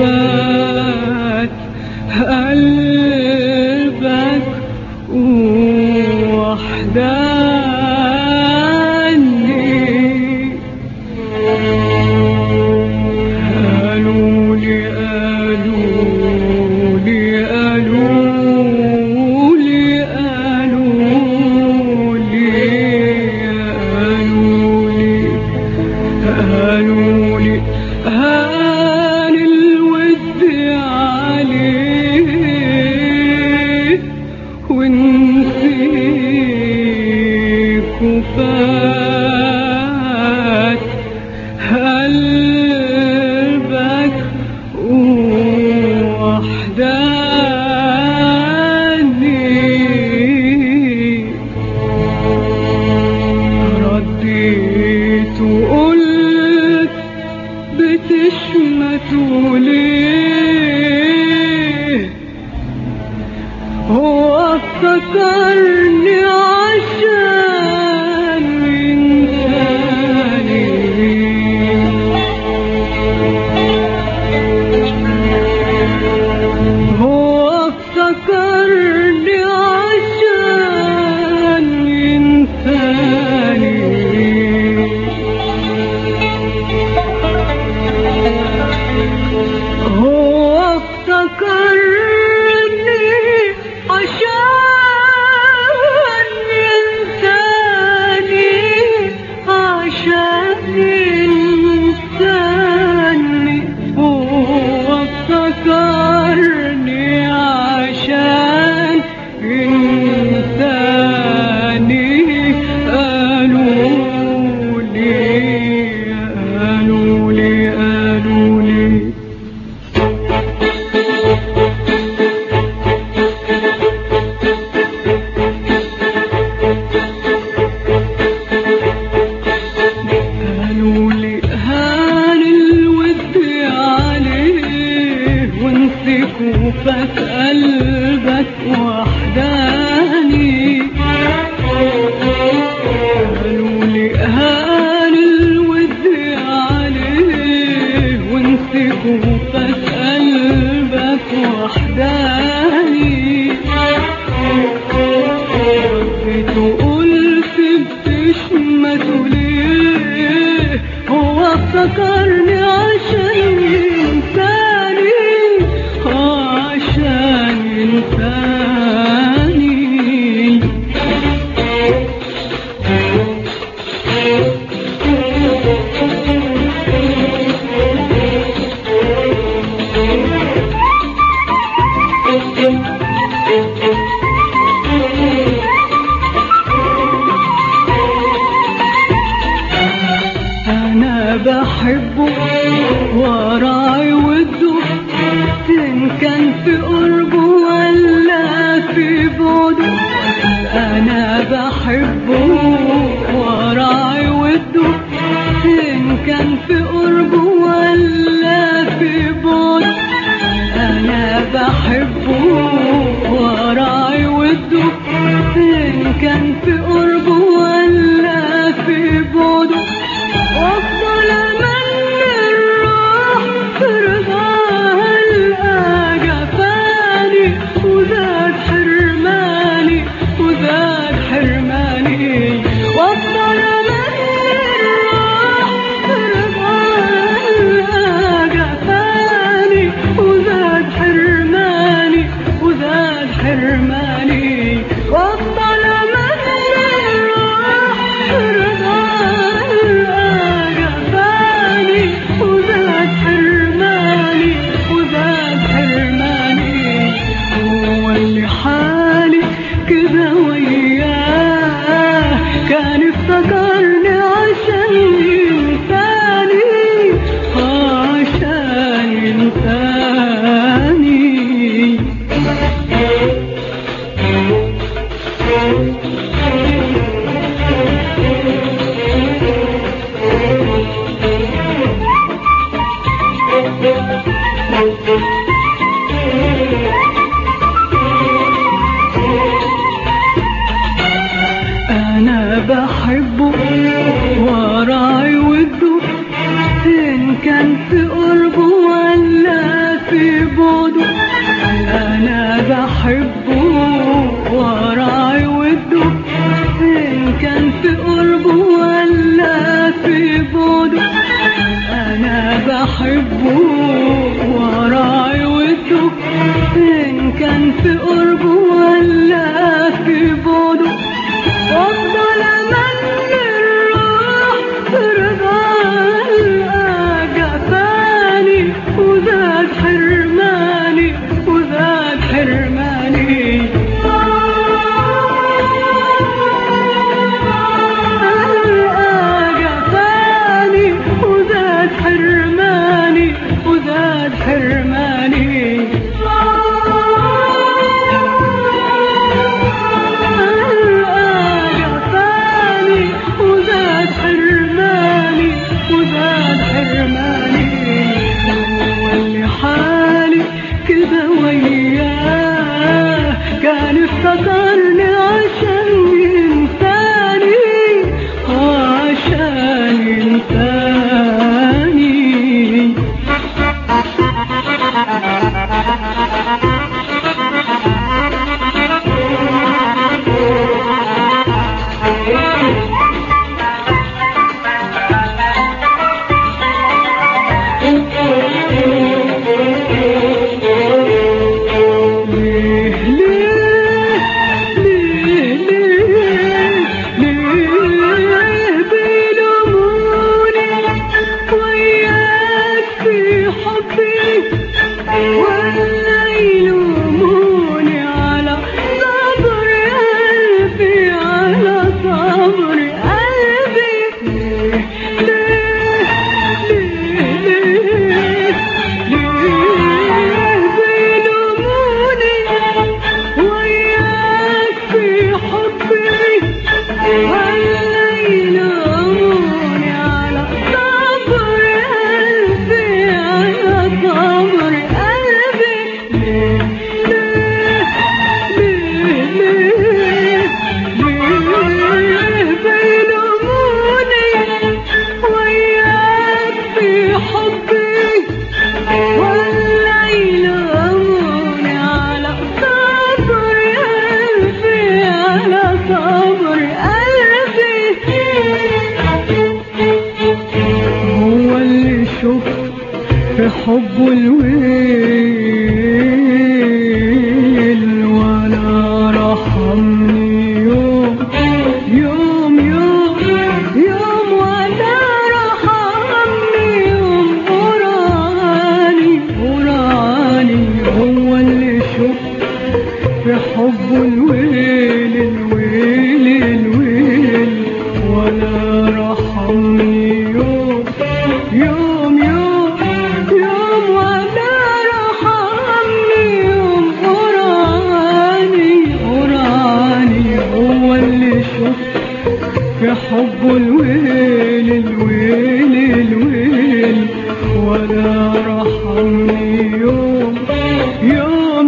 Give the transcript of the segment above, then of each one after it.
وفات قلبك وحداني قالوا لي قالوا لي قالوا لي قالوا لي قالوا لي قالوا لي هان الود عليه ونسيك وفات قلبك وحداني رديت وقلت بتشمت ليه هو افتكرني عشان ينساني هو افتكرني عشان ينساني هو افتكرني عشان ينساني عشان ينساني هو افتكرني عشان ينساني قالوا لي قالوا لي قالوا لي قالوا لي هان الود عليه ونسيك وفات قلبك وحداني قالوا لي هان الود عليه ونسيك وفات قلبك وحداني رديت وقلت بتشمت ليه هو افتكرني عشان ينساني آه، عشان ينساني انا بحبه وراي وده ان كان في قربه ولا في بعده انا بحبه وراي وده ان كان في قربه ولا في بعده انا بحبه وراي وده ان كان في قربه ولا في بعده وافضل امني الروح في رضاها القى جفاني وزاد حرماني وزاد حرماني وافضل امني الروح في رضاها القى جفاني وزاد حرماني وزاد حرماني وافضل امني الروح في رضاها القى جفاني وزاد حرماني وزاد حرماني هو اللي حالي كده وياه كان افتكرني عشان ينساني عشان ينساني انا بحبه وراي وده ان كان في قربه ولا بحبه وراعي وده إن كان في قربه ولا في بعده أنا بحبه وراعي وده إن كان في قربه ولا في بعده وافضل امني الروح برضا جفاني وزاد حرماني وزاد حرماني جفاني وزاد حرماني وزاد حرماني جفاني وزاد حرماني وزاد حرماني واللي حالي كده وياه كان افتكرني عشان ينساني عشان ينساني ليه ليه ليه ليه ليه بيلوموني وياك في حبي ولا يلوموني على صبر قلبي على صبر قلبي ليه ليه ليه ليه بيلوموني وياك في حبي ولا يلوموني على صبر قلبي على صبر قلبي ليه ليه ليه ليه بيلوموني وياك في حبي ولا يلوموني على صبر قلبي على صبر قلبي هو اللي شفت في حبه الويل ولا رحمني يوم يوم يوم يوم ولا رحمني يوم قراني قراني هو اللي شفت في حبه الويل الويل الويل ولا رحمني يوم يوم يوم يوم ولا رحمني يوم قراني قراني هو اللي شفت في حبه الويل الويل ولا رحمني يوم يوم يوم يوم ولا رحمني يوم يوم يوم ولا رحمني يوم قراني قراني هو اللي شفت في حبه الويل الويل يوم يوم ولا رحمني يوم قراني قراني هو اللي شفت في حبه الويل الويل الويل ولا رحمني يوم يوم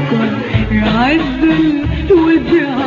بكرة يعز الود